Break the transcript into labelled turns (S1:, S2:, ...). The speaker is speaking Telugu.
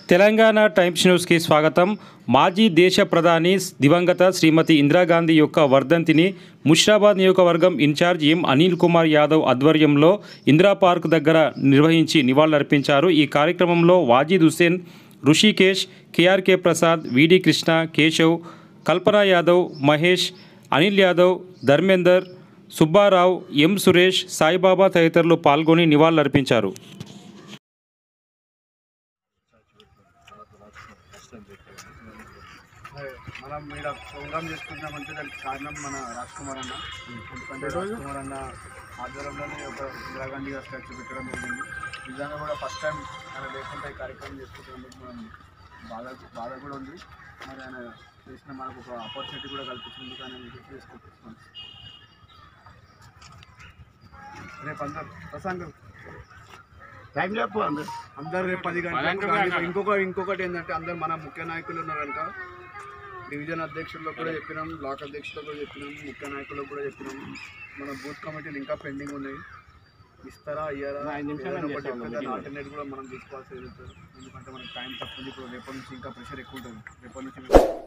S1: తెలంగాణ టైమ్స్ న్యూస్కి స్వాగతం మాజీ దేశ ప్రధాని దివంగత శ్రీమతి ఇందిరాగాంధీ యొక్క వర్ధంతిని ముషిరాబాద్ నియోజకవర్గం ఇన్ఛార్జ్ ఎం అనిల్ కుమార్ యాదవ్ ఆధ్వర్యంలో ఇందిరా పార్క్ దగ్గర నిర్వహించి నివాళులర్పించారు ఈ కార్యక్రమంలో వాజీద్ హుస్సేన్ ఋషికేష్ కేఆర్కే ప్రసాద్ విడి కృష్ణ కేశవ్ కల్పన యాదవ్ మహేష్ అనిల్ యాదవ్ ధర్మేందర్ సుబ్బారావు ఎం సురేష్ సాయిబాబా తదితరులు పాల్గొని నివాళులర్పించారు
S2: మనం ఇక్కడ ప్రోగ్రామ్ చేసుకుంటామంటే దానికి కారణం మన రాజ్ కుమార్ అన్న ఎందుకంటే రాజ్ కుమార్ అన్న ఆధ్వర్యంలోనే ఒక ఇందిరాగాంధీ గారు స్టాచ్యూ పెట్టడం జరిగింది నిజంగా కూడా ఫస్ట్ టైం ఆయన లేకుండా ఈ కార్యక్రమం చేసుకుంటున్నందుకు మనం బాధ బాధ కూడా ఉంది మరి ఆయన చేసిన మనకు ఒక ఆపర్చునిటీ కూడా కల్పించినందుకు ఆయన గుర్తు చేసుకుంటున్నాం రేపు అందరు ప్రశాంత్
S3: టైం చెప్పు అందరు
S2: అందరు రేపు పది గంటలకు గాంధీ- ఇంకొక ఇంకొకటి ఏంటంటే అందరు మన ముఖ్య నాయకులు ఉన్నారు కనుక డివిజన్ అధ్యక్షులకు కూడా చెప్పినాం బ్లాక్ అధ్యక్షులకు కూడా చెప్పినాం ముఖ్య నాయకులకు కూడా చెప్పినాం మన బూత్ కమిటీలు ఇంకా పెండింగ్ ఉన్నాయి ఇస్తారా ఇయ్యారా
S3: ఐదు నిమిషాలు
S2: ఏదైనా ఒకటి
S3: చేస్తాం
S2: చెప్తే దాని
S3: దీనికి.
S2: ఆల్టర్నేట్ కూడా మనం తీసుకోవాల్సి ఉంటుంది ఎందుకంటే మనకి టైం తక్కువ ఉంది ఇప్పుడు రేపటి నుంచి ఇంకా ప్రెషర్ ఎక్కువ ఉంటుంది రేపటి నుంచి